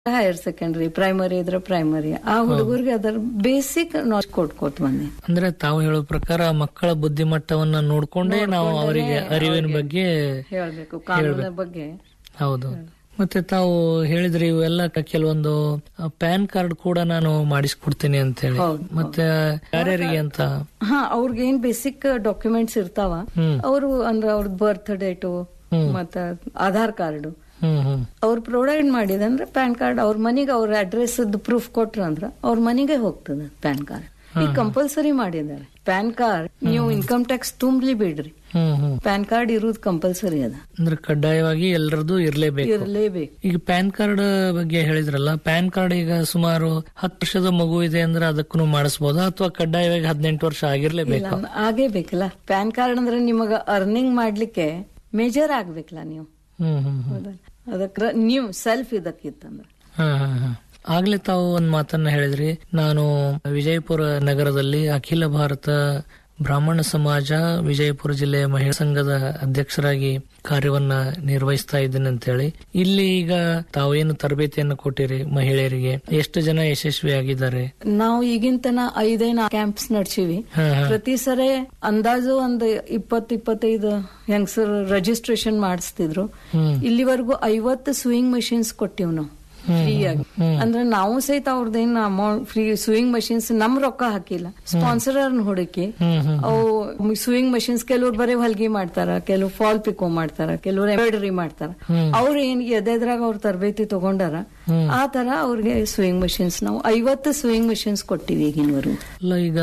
Higher secondary primary ಇದ್ರೆ primary ಆ ಹುಡುಗರಿಗೆ ಅದರ ಬೇಸಿಕ್ ನಾಲೆಜ್ ಕೊಟ್ಕೋತ ಬಂದೆ ಅಂದ್ರೆ ತಾವು ಹೇಳೋ ಪ್ರಕಾರ ಮಕ್ಕಳ ಬುದ್ಧಿಮಟ್ಟವನ್ನ ನೋಡ್ಕೊಂಡೇ ನಾವು ಅವರಿಗೆ ಅರಿವಿನ ಬಗ್ಗೆ ಹೇಳ್ಬೇಕು ಕಾನೂನಿನ ಬಗ್ಗೆ ಹೌದು ಮತ್ತೆ ತಾವು ಹೇಳಿದ್ರಿ ಇವೆಲ್ಲ ಕೆಲವೊಂದು ಪ್ಯಾನ್ ಕಾರ್ಡ್ ಕೂಡ ನಾನು ಮಾಡಿಸ್ಕೊಡ್ತೀನಿ ಅಂತ ಹೇಳಿ ಹೌದು. ಮತ್ತೆ ಯಾರ್ಯಾರಿಗೆ ಅಂತ ಹಾ ಅವ್ರಿಗೆ ಏನ್ ಬೇಸಿಕ್ ಡಾಕ್ಯುಮೆಂಟ್ಸ್ ಇರ್ತಾವ ಹ್ಮ್. ಅವರು ಅಂದ್ರೆ ಅವ್ರದ್ ಬರ್ತ್ ಡೇಟು ಮತ್ತ ಆಧಾರ್ ಕಾರ್ಡ್ ಹ್ಮ್ ಹ್ಮ್ ಅವ್ರು ಪ್ರೊವೈಡ್ ಮಾಡಿದಂದ್ರೆ ಪ್ಯಾನ್ ಕಾರ್ಡ್ ಅವ್ರ ಮನೆಗೆ ಅವ್ರ ಅಡ್ರೆಸ್ ಪ್ರೂಫ್ ಕೊಟ್ರ ಅಂದ್ರ ಅವ್ರ ಮನೆಗೆ ಹೋಗ್ತದ ಪ್ಯಾನ್ ಕಾರ್ಡ್ ಈಗ ಕಂಪಲ್ಸರಿ ಮಾಡಿದ್ದಾರೆ ಪ್ಯಾನ್ ಕಾರ್ಡ್ ನೀವು ಇನ್ಕಮ್ ಟ್ಯಾಕ್ಸ್ ತುಂಬಲಿ ಬಿಡ್ರಿ ಹ್ಮ್ ಹ್ಮ್ ಪ್ಯಾನ್ ಕಾರ್ಡ್ ಇರುವುದು ಕಂಪಲ್ಸರಿ ಅದ ಅಂದ್ರೆ ಕಡ್ಡಾಯವಾಗಿ ಎಲ್ಲರದು ಇರ್ಲೇಬೇಕು ಇರಲೇಬೇಕು ಈಗ ಪ್ಯಾನ್ ಕಾರ್ಡ್ ಬಗ್ಗೆ ಹೇಳಿದ್ರಲ್ಲ ಪ್ಯಾನ್ ಕಾರ್ಡ್ ಈಗ ಸುಮಾರು ಹತ್ತು ವರ್ಷದ ಮಗು ಇದೆ ಅಂದ್ರೆ ಅದಕ್ಕೂ ಮಾಡಿಸಬಹುದಾ ಅಥವಾ ಕಡ್ಡಾಯವಾಗಿ ಹದಿನೆಂಟು ವರ್ಷ ಆಗಿರ್ಲೇಬೇಕು ಇಲ್ಲ ಆಗೇ ಬೇಕಲ್ಲ ಪ್ಯಾನ್ ಕಾರ್ಡ್ ಅಂದ್ರೆ ನಿಮಗ ಅರ್ನಿಂಗ್ ಮಾಡ್ಲಿಕ್ಕೆ ಮೇಜರ್ ಆಗ್ಬೇಕಲ್ಲ ನೀವು ಹ್ಮ್ ಹ್ಮ್ ಹ್ಮ್ ಹೌದಾ ಅದಕ್ಕೆ ನೀವು ಸೆಲ್ಫ್ ಇದಕ್ಕಿತ್ತಂದ್ರೆ ಹಾ ಹಾ ಹಾ ಆಗ್ಲೇ ತಾವು ಒಂದ್ ಮಾತನ್ನ ಹೇಳಿದ್ರಿ ನಾನು ವಿಜಯಪುರ ನಗರದಲ್ಲಿ ಅಖಿಲ ಭಾರತ ಬ್ರಾಹ್ಮಣ ಸಮಾಜ ವಿಜಯಪುರ ಜಿಲ್ಲೆಯ ಮಹಿಳಾ ಸಂಘದ ಅಧ್ಯಕ್ಷರಾಗಿ ಕಾರ್ಯವನ್ನ ನಿರ್ವಹಿಸ್ತಾ ಇದ್ದೇನೆ ಅಂತ ಹೇಳಿ ಇಲ್ಲಿ ಈಗ ತಾವೇನು ತರಬೇತಿಯನ್ನು ಕೊಟ್ಟಿರಿ ಮಹಿಳೆಯರಿಗೆ ಎಷ್ಟು ಜನ ಯಶಸ್ವಿಯಾಗಿದ್ದಾರೆ ನಾವು ಈಗಿನ ತನ ಐದೈನ ಕ್ಯಾಂಪ್ಸ್ ನಡ್ಸಿವಿ ಹಾ ಹಾ ಪ್ರತಿ ಸರಿ ಅಂದಾಜು ಒಂದು ಇಪ್ಪತ್ ಇಪ್ಪತ್ತೈದು ಹೆಂಗಸರು ರಿಜಿಸ್ಟ್ರೇಷನ್ ಮಾಡಿಸ್ತಿದ್ರು ಹ್ಮ್ ಇಲ್ಲಿವರೆಗೂ ಐವತ್ತು ಸ್ವಿಂಗ್ ಮಷಿನ್ಸ್ ಕೊಟ್ಟಿವ್ ನಾವು ಫ್ರೀ ಆಗಿ ಅಂದ್ರೆ ನಾವು ಸಹಿತ ಅವ್ರದ್ದೇನು ಅಮೌಂಟ್ ಫ್ರೀ ಸ್ವಿಂಗ್ ಮಷಿನ್ಸ್ ನಮ್ ರೊಕ್ಕ ಹಾಕಿಲ್ಲ ಸ್ಪಾನ್ಸರ್ ಹುಡುಕಿ ಹ್ಮ್ ಹ್ಮ್ ಅವು ಸ್ವಿಂಗ್ ಮಷಿನ್ಸ್ ಕೆಲವ್ರು ಬರೀ ಹೊಲ್ಗಿ ಮಾಡ್ತಾರ ಕೆಲವ್ರು ಫಾಲ್ ಪಿಕೋ ಮಾಡ್ತಾರ ಕೆಲವ್ರು ಎಂಬ್ರಾಯ್ಡರಿ ಮಾಡ್ತಾರ ಹ್ಮ್. ಅವ್ರು ಏನ್ ಎದೆದ್ರಾಗ ಅವ್ರ ತರಬೇತಿ ತಗೊಂಡಾರ ಹ್ಮ್. ಆ ತರ ಅವ್ರಿಗೆ ಸ್ವಿಂಗ್ ಮಷಿನ್ಸ್ ನಾವು ಐವತ್ತು ಸ್ವಿಂಗ್ ಮಷಿನ್ಸ್ ಕೊಟ್ಟಿವಿ ಈಗಿನವರೆಗೂ ಅಲ್ಲ ಈಗ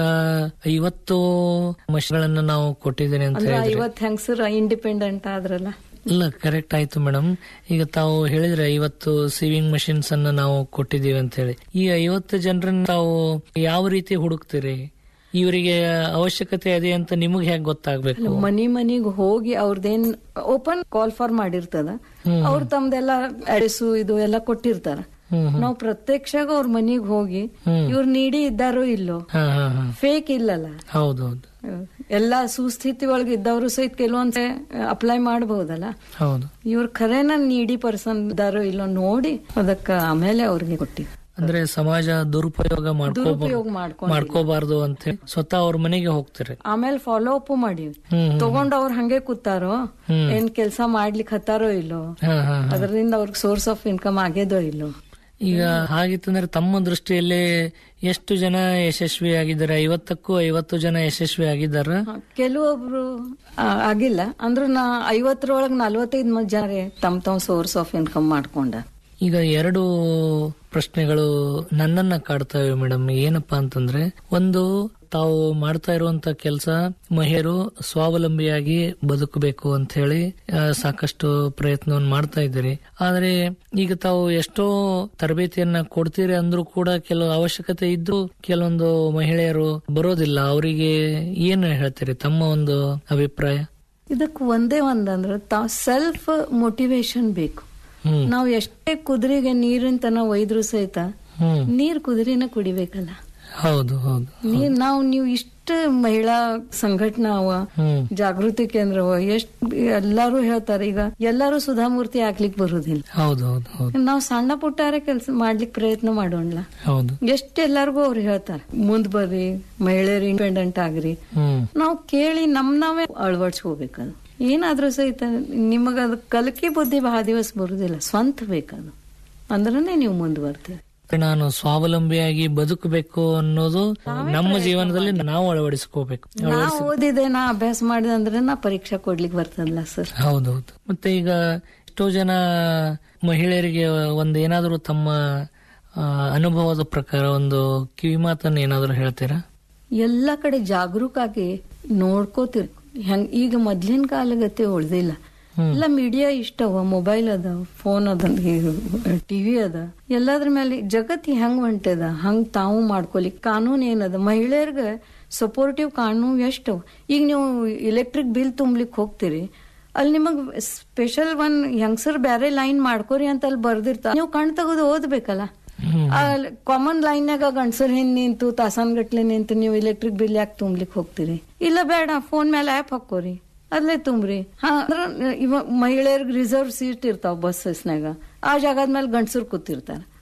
ಐವತ್ತು ಮಷಿನ್ಗಳನ್ನ ನಾವು ಕೊಟ್ಟಿದ್ದೇನೆ ಅಂತ ಅಂದ್ರೆ ಹೇಳಿದ್ರಿ ಐವತ್ ಹೆಂಗಸರು ಇಂಡಿಪೆಂಡೆಂಟ್ ಆದ್ರಲ್ಲ ಇಲ್ಲ ಕರೆಕ್ಟ್ ಆಯ್ತು ಮೇಡಮ್ ಈಗ ತಾವು ಹೇಳಿದ್ರೆ ಐವತ್ತು ಸಿವಿಂಗ್ ಮಷಿನ್ಸ್ ಅನ್ನ ನಾವು ಕೊಟ್ಟಿದೀವಿ ಅಂತ ಹೇಳಿ ಈ ಐವತ್ತು ಜನರನ್ನ ತಾವು ಯಾವ ರೀತಿ ಹುಡುಕ್ತೀರಿ ಇವರಿಗೆ ಅವಶ್ಯಕತೆ ಇದೆ ಅಂತ ನಿಮಗೆ ಹೇಗೆ ಗೊತ್ತಾಗ್ಬೇಕು ಮನಿ ಮನಿಗ್ ಹೋಗಿ ಅವ್ರದೇನ್ ಓಪನ್ ಕಾಲ್ ಫಾರ್ ಮಾಡಿರ್ತದ ಹ್ಮ್. ಅವ್ರು ತಮ್ದೆಲ್ಲ ಅಡ್ರೆಸ್ ಇದು ಎಲ್ಲ ಕೊಟ್ಟಿರ್ತಾರ ಹ್ಮ್ ಹ್ಮ್. ನಾವು ಪ್ರತ್ಯಕ್ಷಾಗ ಅವ್ರ ಮನಿಗ್ ಹೋಗಿ ಹ್ಮ್. ಇವ್ರು ನೀಡಿ ಇದ್ದಾರೋ ಇಲ್ಲೋ ಹಾ ಹಾ ಹಾ ಫೇಕ್ ಇಲ್ಲಲ್ಲ ಹೌದೌದು ಎಲ್ಲಾ ಸುಸ್ಥಿತಿ ಒಳಗೆ ಇದ್ದವರು ಸಹಿತ ಕೆಲವೊಂದ್ಸೆ ಅಪ್ಲೈ ಮಾಡಬಹುದಲ್ಲ ಹೌದು ಇವ್ರ ಖರೇನ ನೀಡಿ ಪರ್ಸನ್ ಇದ್ದಾರೋ ಇಲ್ಲೋ ನೋಡಿ ಅದಕ್ಕ ಆಮೇಲೆ ಅವ್ರಿಗೆ ಕೊಟ್ಟಿವಿ ಅಂದ್ರೆ ಸಮಾಜ ದುರುಪಯೋಗ ಮಾಡ್ಕೋ ದುರುಪಯೋಗ ಮಾಡ್ಕೊಂಡು ಮಾಡ್ಕೋಬಾರ್ದು ಅಂತ ಹೇಳಿ ಸ್ವತಃ ಅವ್ರ ಮನೆಗೆ ಹೋಗ್ತೀರಿ ಆಮೇಲೆ ಫಾಲೋ ಅಪ್ ಮಾಡಿವಿ ಹ್ಮ್ ತಗೊಂಡ್ ಅವ್ರ ಹಂಗೆ ಕೂತಾರೋ ಹ್ಮ್. ಏನ್ ಕೆಲ್ಸ ಮಾಡ್ಲಿಕ್ಕೆ ಹತ್ತಾರೋ ಇಲ್ಲೋ ಹಾ ಹಾ ಹಾ. ಅದರಿಂದ ಅವ್ರಿಗೆ ಸೋರ್ಸ್ ಆಫ್ ಇನ್ಕಮ್ ಆಗೇದೋ ಇಲ್ಲೋ ಈಗ ಹಾಗಿತ್ತಂದ್ರೆ ತಮ್ಮ ದೃಷ್ಟಿಯಲ್ಲಿ ಎಷ್ಟು ಜನ ಯಶಸ್ವಿ ಆಗಿದ್ದಾರೆ ಐವತ್ತಕ್ಕೂ ಐವತ್ತು ಜನ ಯಶಸ್ವಿ ಆಗಿದ್ದಾರ ಹ, ಕೆಲವೊಬ್ರು ಆ, ಆಗಿಲ್ಲ ಅಂದ್ರ ನಾ ಐವತ್ತರೊಳಗ್ ನಲ್ವತ್ತೈದ್ ಮಂದಿ ಜನ ತಮ್ ತಮ್ ಸೋರ್ಸ್ ಆಫ್ ಇನ್ಕಮ್ ಮಾಡ್ಕೊಂಡ ಈಗ ಎರಡು ಪ್ರಶ್ನೆಗಳು ನನ್ನನ್ನ ಕಾಡ್ತವೆ ಮೇಡಮ್ ಏನಪ್ಪಾ ಅಂತಂದ್ರೆ ಒಂದು ತಾವು ಮಾಡ್ತಾ ಇರುವಂತ ಕೆಲಸ ಮಹಿಳೆಯರು ಸ್ವಾವಲಂಬಿಯಾಗಿ ಬದುಕಬೇಕು ಅಂತ ಹೇಳಿ ಆ, ಸಾಕಷ್ಟು ಪ್ರಯತ್ನವನ್ನು ಮಾಡ್ತಾ ಇದ್ದೀರಿ ಆದ್ರೆ ಈಗ ತಾವು ಎಷ್ಟೋ ತರಬೇತಿಯನ್ನ ಕೊಡ್ತೀರಿ ಅಂದ್ರೂ ಕೂಡ ಕೆಲವು ಅವಶ್ಯಕತೆ ಇದ್ದು ಕೆಲವೊಂದು ಮಹಿಳೆಯರು ಬರೋದಿಲ್ಲ ಅವರಿಗೆ ಏನು ಹೇಳ್ತೀರಿ ತಮ್ಮ ಒಂದು ಅಭಿಪ್ರಾಯ ಇದಕ್ ಒಂದೇ ಒಂದಂದ್ರ ತಾವ್ ಸೆಲ್ಫ್ ಮೋಟಿವೇಶನ್ ಬೇಕು ಹ್ಮ್ ನಾವ್ ಎಷ್ಟೇ ಕುದುರೆಗೆ ನೀರಿನ ತನ ಒಯ್ದ್ರು ಸಹಿತ ಹ್ಮ್ ನೀರ್ ಕುದುರೆನ ಕುಡಿಬೇಕಲ್ಲ ಹೌದು ಹೌದು ನೀರ್ ನಾವು ನೀವು ಇಷ್ಟ ಮಹಿಳಾ ಸಂಘಟನಾ ಅವ ಹ್ಮ್ ಜಾಗೃತಿ ಕೇಂದ್ರ ಅವ ಎಷ್ಟ್ ಎಲ್ಲಾರು ಹೇಳ್ತಾರೆ ಈಗ ಎಲ್ಲಾರು ಸುಧಾಮೂರ್ತಿ ಆಗ್ಲಿಕ್ ಬರುದಿಲ್ಲ ಹೌದು ಹೌದು ಹೌದು ನಾವ್ ಸಣ್ಣ ಪುಟ್ಟಾರೆ ಕೆಲಸ ಮಾಡ್ಲಿಕ್ ಪ್ರಯತ್ನ ಮಾಡೋಣ ಹೌದು ಎಷ್ಟ್ ಎಲ್ಲಾರ್ಗು ಅವ್ರು ಹೇಳ್ತಾರೆ ಮುಂದ್ ಬರ್ರಿ ಮಹಿಳೆಯರು ಇಂಡಿಪೆಂಡೆಂಟ್ ಆಗ್ರಿ ಹ್ಮ್ ನಾವು ಕೇಳಿ ನಮ್ ನಾವೇ ಅಳವಡಿಸ್ಕೋಬೇಕದು ಏನಾದ್ರೂ ಸಹಿತ ನಿಮಗ ಅದು ಕಲಿಕೆ ಬುದ್ಧಿ ಬಹಳ ದಿವಸ ಬರುದಿಲ್ಲ ಸ್ವಂತ ಬೇಕದು ಅಂದ್ರನೇ ನೀವು ಮುಂದುವರ್ತೀರಿ ನಾನು ಸ್ವಾವಲಂಬಿಯಾಗಿ ಬದುಕಬೇಕು ಅನ್ನೋದು ನಮ್ಮ ಜೀವನದಲ್ಲಿ ನಾವು ಅಳವಡಿಸ್ಕೋಬೇಕು ನಾ ಓದಿದೆ ನಾ ಅಭ್ಯಾಸ ಮಾಡಿದೆ ಅಂದ್ರೆ ನಾ ಪರೀಕ್ಷೆ ಕೊಡ್ಲಿಕ್ಕೆ ಬರ್ತದಲ್ಲ ಸರ್ ಹೌದೌದು ಮತ್ತೆ ಈಗ ಎಷ್ಟೋ ಜನ ಮಹಿಳೆಯರಿಗೆ ಒಂದು ಏನಾದರೂ ತಮ್ಮ ಆ, ಅನುಭವದ ಪ್ರಕಾರ ಒಂದು ಕಿವಿ ಮಾತನ್ನು ಏನಾದರೂ ಹೇಳ್ತೀರಾ ಎಲ್ಲಾ ಕಡೆ ಜಾಗರೂಕ ಆಗಿ ನೋಡ್ಕೋತಿರ್ ಹೆಂಗ್ ಈಗ ಮೊದ್ಲಿನ ಕಾಲಗತಿ ಉಳ್ದಿಲ್ಲ ಎಲ್ಲ ಮೀಡಿಯಾ ಇಷ್ಟವ ಮೊಬೈಲ್ ಅದ ಫೋನ್ ಅದ ಟಿವಿ ಅದ ಎಲ್ಲದ್ರ ಮೇಲೆ ಜಗತ್ ಹೆಂಗ್ ಹೊಂಟದ ಹಂಗ್ ತಾವು ಮಾಡ್ಕೊಲಿಕ್ ಕಾನೂನ್ ಏನದ ಮಹಿಳೆಯರ್ಗ ಸಪೋರ್ಟಿವ್ ಕಾನೂನು ಎಷ್ಟವ ಈಗ ನೀವು ಇಲೆಕ್ಟ್ರಿಕ್ ಬಿಲ್ ತುಂಬ್ಲಿಕ್ ಹೋಗ್ತೀರಿ ಅಲ್ಲಿ ನಿಮಗ್ ಸ್ಪೆಷಲ್ ಒನ್ ಹೆಂಗಸರ್ ಬ್ಯಾರೆ ಲೈನ್ ಮಾಡ್ಕೋರಿ ಅಂತ ಅಲ್ಲಿ ಬರ್ದಿರ್ತಾರ ನೀವು ಕಣ್ ತೆಗೆದು ಓದ್ಬೇಕಲ್ಲ ಕಾಮನ್ ಲೈನ್ಯಾಗ ಗಂಡಸರ್ ಹಿಂದ್ ನಿಂತು ತಾಸನ್ಗಟ್ಲೆ ನಿಂತು ನೀವು ಎಲೆಕ್ಟ್ರಿಕ್ ಬಿಲ್ ಯಾಕೆ ತುಂಬ್ಲಿಕ್ ಹೋಗ್ತೀರಿ ಇಲ್ಲ ಬೇಡ ಫೋನ್ ಮೇಲೆ ಆಪ್ ಹಾಕೋರಿ ಅಲ್ಲೇ ತುಂಬ್ರಿ ಹಾ ಅಂದ್ರ ಇವ ಮಹಿಳೆಯರ್ಗ್ ರಿಸರ್ವ್ ಸೀಟ್ ಇರ್ತಾವ ಬಸ್ಸಸ್ನಾಗ ಆ ಜಾಗದ ಮೇಲೆ ಗಂಡಸರು ಕೂತಿರ್ತಾರ